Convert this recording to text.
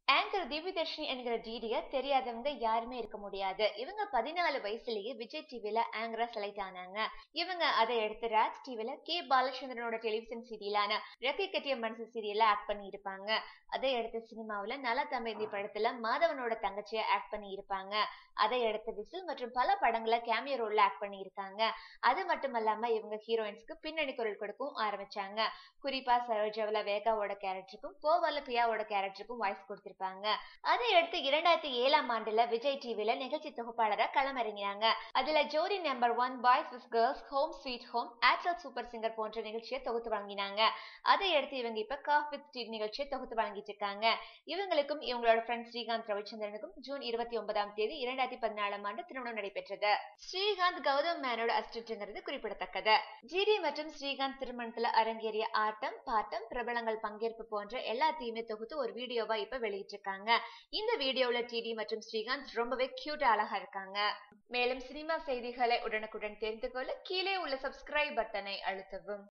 anchor Divyadharshini என்கிற டிடிய தெரியாதவங்க யாருமே இருக்க முடியாது இவங்க பதினாலு வயசுலயே விஜய் டிவில ஆங்கரா செலக்ட் ஆனாங்க இவங்க அதை எடுத்து ராஜ் டிவில கே பாலச்சந்திரனோட டெலிவிஷன் சீரியலான ரெக்கை கட்டிய மனசு சீரியல்ல ஆக்ட் பண்ணி இருப்பாங்க அதை எடுத்து சினிமாவில நல தம்பதி படத்துல மாதவனோட தங்கச்சிய ஆக்ட் பண்ணி இருப்பாங்க அதை எடுத்து விசில் மற்றும் பல படங்கள கேமியோ ரோல்ல ஆக்ட் பண்ணி இருக்காங்க அது மட்டும் இல்லாம இவங்க ஹீரோயின்ஸ்க்கு பின்னணி குரல் கொடுக்கவும் ஆரம்பிச்சாங்க குறிப்பா சரோஜாவில வேகாவோட கேரக்டருக்கும் போவல பிரியாவோட கேரக்டருக்கும் வாய்ஸ் கொடுத்திருப்பாங்க அதை அடுத்து இரண்டாயிரத்தி ஏழாம் ஆண்டுல விஜய் டிவில நிகழ்ச்சி தொகுப்பாளரா களமிறங்கினாங்க அதுல Jodi number one boys with girls home sweet home ஆக்சல் சூப்பர் சிங்கர் போன்ற நிகழ்ச்சியை தொகுத்து வழங்கினாங்க அதை அடுத்து இவங்க இப்ப காஃப் வித் டீ நிகழ்ச்சியை தொகுத்து வழங்கிட்டு இருக்காங்க இவங்களுக்கும் இவங்களோட ஃப்ரெண்ட் ஸ்ரீகாந்த் ரவிச்சந்திரனுக்கும் ஜூன் இருபத்தி ஒன்பதாம் தேதி இரண்டாயிரத்தி பதினாலாம் ஆண்டு திருமணம் நடைபெற்றது ஸ்ரீகாந்த் கௌதம் மேனோட அசிஸ்டன்ட்ங்கிறது குறிப்பிடத்தக்கது ஜிடி மற்றும் ஸ்ரீகாந்த் திருமணத்துல அரங்கேறிய ஆட்டம் பாட்டம் பிரபலங்கள் பங்கேற்பு போன்ற எல்லாத்தையுமே தொகுத்து ஒரு வீடியோவா இப்ப வெளியிட்டிருக்காங்க இந்த வீடியோல டிடி மற்றும் ஸ்ரீகாந்த் ரொம்பவே கியூட் அழகா இருக்காங்க மேலும் சினிமா செய்திகளை உடனுக்குடன் தெரிந்து கொள்ள கீழே உள்ள சப்ஸ்கிரைப் பட்டனை அழுத்தவும்